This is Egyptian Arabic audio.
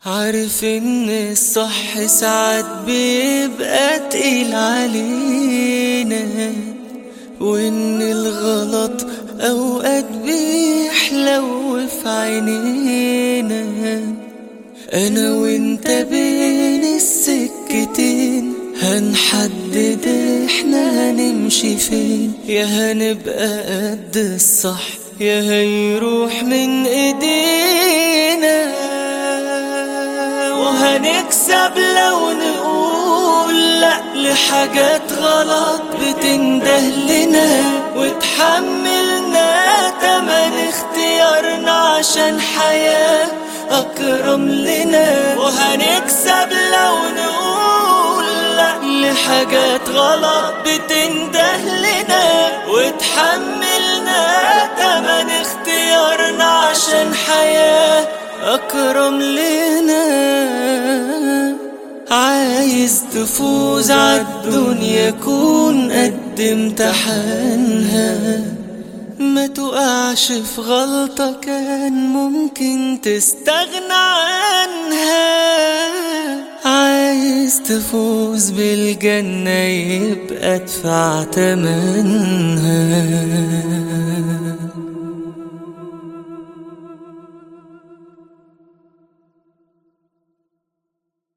عارف ان الصح ساعات بيبقى تقيل علينا وان الغلط اوقات بيحلو في عينينا انا وانت بين السكتين هنحدد احنا هنمشي فين يا هنبقى قد الصح يا هيروح من ايدينا وهنكسب لو نقول لا لحاجات غلط بتنده لنا وتحملنا تمن اختيارنا عشان حياة أكرم لنا وهنكسب لو نقول لا لحاجات غلط بتنده لنا وتحملنا تمن اختيارنا عشان حياة أكرم لنا عايز تفوز عالدنيا كون قد امتحانها ما تقعش في غلطة كان ممكن تستغنى عنها عايز تفوز بالجنة يبقى ادفع تمنها